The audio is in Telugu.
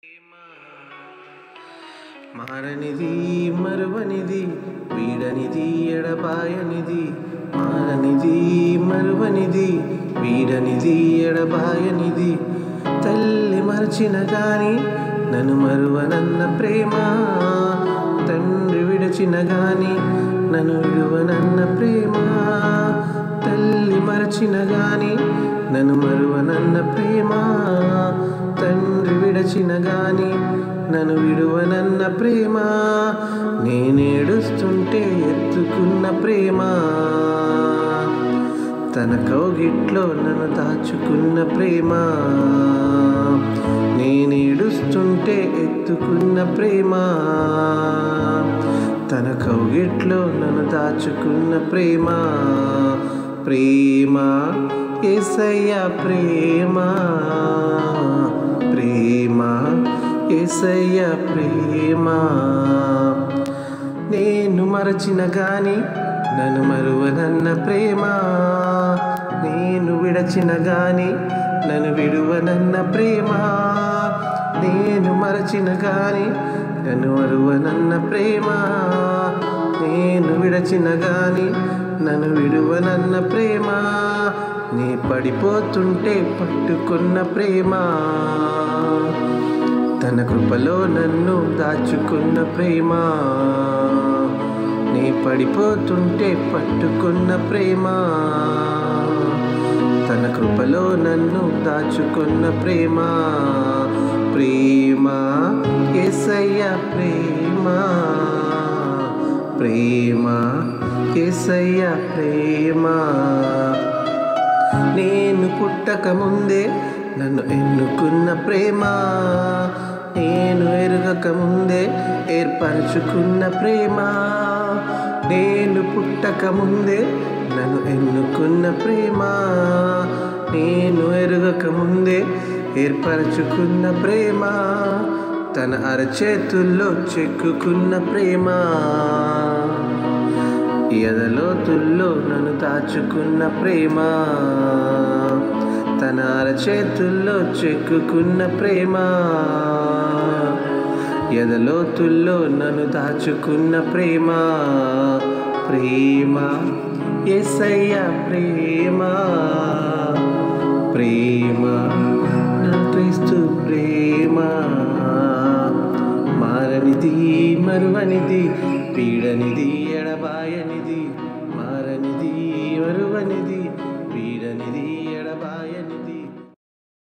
మారనిది మరువనిది వీడనిది ఎడబాయనిది మారనిది మరువనిది వీడనిది ఎడబాయనిది తల్లి మరచిన గాని నన్ను మరువనన్న ప్రేమ తండ్రి విడచిన గాని నన్ను విడువనన్న ప్రేమ తల్లి మరచిన గాని నన్ను మరువనన్న ప్రేమ తండ్రి విడచిన గాని నన్ను విడువనన్న ప్రేమ నేనేడుస్తుంటే ఎత్తుకున్న ప్రేమ తన కౌగిట్లో నన్ను దాచుకున్న ప్రేమ నేనేడుస్తుంటే ఎత్తుకున్న ప్రేమ తన కౌగిట్లో నన్ను దాచుకున్న ప్రేమ ప్రేమ ఏసయ్య ప్రేమ ప్రేమ ఏసయ్య ప్రేమ నేను మరచిన గాని నన్ను మరువనన్న ప్రేమ నేను విడచిన గాని నన్ను విడువనన్న ప్రేమ నేను మరచిన గాని నన్ను మరువనన్న ప్రేమ నేను విడచిన గాని నన్ను విడువనన్న ప్రేమ నీ పడిపోతుంటే పట్టుకున్న ప్రేమ తన కృపలో నన్ను దాచుకున్న ప్రేమ నీ పడిపోతుంటే పట్టుకున్న ప్రేమ తన కృపలో నన్ను దాచుకున్న ప్రేమ ప్రేమ ఎసయ్య ప్రేమ ప్రేమ ఎసయ్య ప్రేమ నేను పుట్టక ముందే నన్ను ఎన్నుకున్న ప్రేమ నేను ఎరుగక ముందే ఏర్పరచుకున్న ప్రేమ నేను పుట్టక ముందే నన్ను ఎన్నుకున్న ప్రేమ నేను ఎరుగక ముందే ఏర్పరచుకున్న ప్రేమ తన అరచేతుల్లో చెక్కుకున్న ప్రేమ ఎదలోతుల్లో నన్ను దాచుకున్న ప్రేమ తన అరచేతుల్లో చెక్కుకున్న ప్రేమ ఎదలోతుల్లో నన్ను దాచుకున్న ప్రేమ ప్రేమ ఎసయ్య ప్రేమ ప్రేమ నా క్రీస్తు ప్రేమ మారనిది మరువనిది పీడనిది ఎడబాయనిది మారనిది మరువనిది